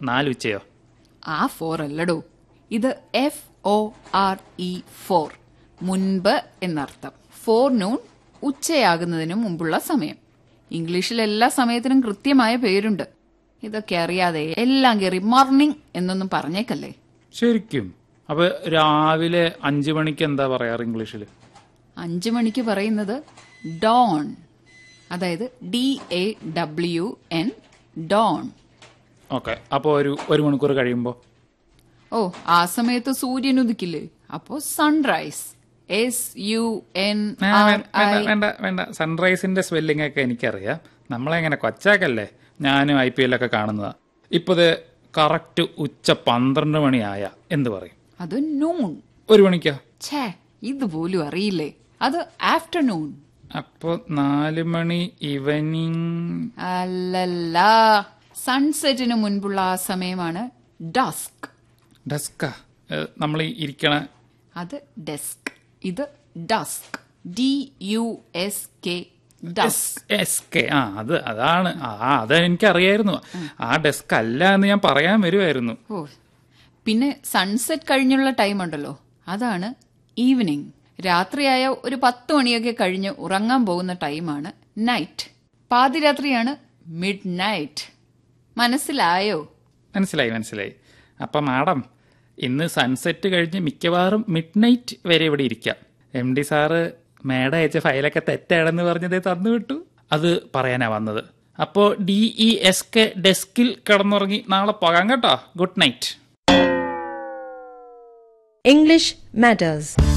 നാല് ഉച്ചയോ ആ ഫോർ അല്ലടോ ഇത് F O R E fore മുൻപ് എന്നർത്ഥം ഫോർ നൂൺ ഉച്ചയാകുന്നതിന് മുമ്പുള്ള സമയം ഇംഗ്ലീഷിൽ എല്ലാ സമയത്തിനും കൃത്യമായ പേരുണ്ട് ഇതൊക്കെ അറിയാതെ എല്ലാം കയറി മോർണിംഗ് എന്നൊന്നും പറഞ്ഞേക്കല്ലേ ശരിക്കും അപ്പൊ രാവിലെ അഞ്ചു മണിക്ക് എന്താ പറയാറ് ഇംഗ്ലീഷിൽ അഞ്ചു മണിക്ക് പറയുന്നത് ഡോൺ അതായത് D A W N dawn okay അപ്പോൾ ഒരു ഒരു മണിക്കൂർ കഴിയുമ്പോൾ ഓ ആ സമയത്ത് സൂര്യൻ ഉദിക്കില്ലേ അപ്പോ sunrise S U N R I വേണ്ട വേണ്ട വേണ്ട സൺറൈസിന്റെ സ്പെല്ലിംഗ് ഒക്കെ എനിക്കറിയാം നമ്മളെങ്ങനെ കൊച്ചാക്കല്ലേ ഞാനും ഐ പി എല്ലൊക്കെ കാണുന്നതാ ഇപ്പത് കറക്റ്റ് ഉച്ച പന്ത്രണ്ട് മണിയായ എന്ത് പറയും അത് നൂൺ ഒരു മണിക്കാ ഛേ ഇതുപോലും അറിയില്ലേ അത് ആഫ്റ്റർനൂൺ അപ്പൊ നാല് മണി ഈവനിങ് അല്ലല്ല സൺസെറ്റിന് മുൻപുള്ള ആ സമയമാണ് ഡസ്ക് ഡസ്കാ നമ്മൾ ഈ ഇരിക്കണ അത് ഡെസ്ക് ഇത് dusk D U S K dusk S K ആ അത് അതാണ് ആ അത് എനിക്കറിയായിരുന്നു ആ ഡെസ്ക് അല്ല എന്ന് ഞാൻ പറയാൻ വരുമായിരുന്നു ഓ പിന്നെ സൺസെറ്റ് കഴിഞ്ഞുള്ള ടൈം ഉണ്ടല്ലോ അതാണ് ഈവനിങ് രാത്രിയായ ഒരു പത്ത് മണിയൊക്കെ കഴിഞ്ഞ് ഉറങ്ങാൻ പോകുന്ന ടൈമാണ് നൈറ്റ് പാതിരാത്രിയാണ് മിഡ് നൈറ്റ് മനസ്സിലായോ മനസ്സിലായി മനസ്സിലായി അപ്പൊ മാഡം ഇന്ന് സൺസെറ്റ് കഴിഞ്ഞ് മിക്കവാറും മിഡ് നൈറ്റ് വരെ ഇവിടെ ഇരിക്കാം എം ഡി സാറ് മേഡം അയച്ച ഫയലൊക്കെ തെറ്റാണെന്ന് പറഞ്ഞതേ തന്നു വിട്ടു അത് പറയാനാ വന്നത് അപ്പോ ഡി ഇ എസ് കെ ഡെസ്കിൽ കിടന്നുറങ്ങി നാളെ പോകാം കേട്ടോ ഗുഡ് നൈറ്റ് English matters.